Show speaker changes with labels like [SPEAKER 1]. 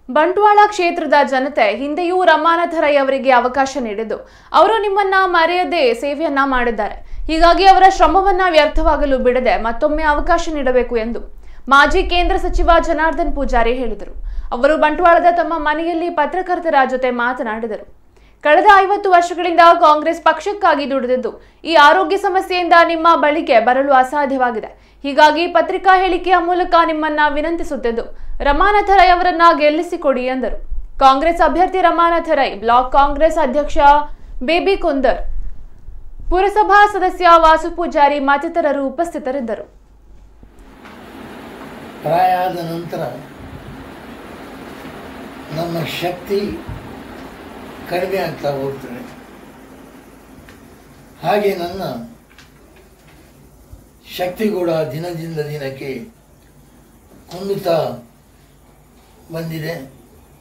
[SPEAKER 1] ಬಂಟ್ವಾಳ ಕ್ಷೇತ್ರದ ಜನತೆ ಹಿಂದೆಯೂ ರಮಾನಾಥ ರೈ ಅವರಿಗೆ ಅವಕಾಶ ನೀಡಿದ್ದು ಅವರು ನಿಮ್ಮನ್ನ ಮರೆಯದೆ ಸೇವೆಯನ್ನ ಮಾಡಿದ್ದಾರೆ ಹೀಗಾಗಿ ಅವರ ಶ್ರಮವನ್ನ ವ್ಯರ್ಥವಾಗಲು ಬಿಡದೆ ಮತ್ತೊಮ್ಮೆ ಅವಕಾಶ ನೀಡಬೇಕು ಎಂದು ಮಾಜಿ ಕೇಂದ್ರ ಸಚಿವ ಜನಾರ್ದನ್ ಪೂಜಾರಿ ಹೇಳಿದರು ಅವರು ಬಂಟ್ವಾಳದ ತಮ್ಮ ಮನೆಯಲ್ಲಿ ಪತ್ರಕರ್ತರ ಜೊತೆ ಮಾತನಾಡಿದರು ಕಳೆದ ಐವತ್ತು ವರ್ಷಗಳಿಂದ ಕಾಂಗ್ರೆಸ್ ಪಕ್ಷಕ್ಕಾಗಿ ದುಡಿದಿದ್ದು ಈ ಆರೋಗ್ಯ ಸಮಸ್ಯೆಯಿಂದ ನಿಮ್ಮ ಬಳಿಗೆ ಬರಲು ಅಸಾಧ್ಯವಾಗಿದೆ ಹೀಗಾಗಿ ಪತ್ರಿಕಾ ಹೇಳಿಕೆಯ ಮೂಲಕ ನಿಮ್ಮನ್ನ ವಿನಂತಿಸುತ್ತಿದ್ದು ರಮಾನಾಥ ರೈ ಅವರನ್ನ ಗೆಲ್ಲಿಸಿಕೊಡಿ ಎಂದರು ಕಾಂಗ್ರೆಸ್ ಅಭ್ಯರ್ಥಿ ರಮಾನಾಥ ರೈ ಬ್ಲಾಕ್ ಕಾಂಗ್ರೆಸ್ ಅಧ್ಯಕ್ಷ ಬೇಬಿ ಕುಂದರ್ ಪುರಸಭಾ ಸದಸ್ಯ ವಾಸು ಪೂಜಾರಿ ಮತ್ತಿತರರು ಉಪಸ್ಥಿತರಿದ್ದರು
[SPEAKER 2] ಪ್ರಾಯ ಆದ ನಂತರ ನಮ್ಮ ಶಕ್ತಿ ಕಡಿಮೆ ಆಗ್ತಾ ಹೋಗ್ತದೆ ಹಾಗೆ ನನ್ನ ಶಕ್ತಿ ಕೂಡ ದಿನದಿಂದ ದಿನಕ್ಕೆ ಕುಂದುತ್ತಾ ಬಂದಿದೆ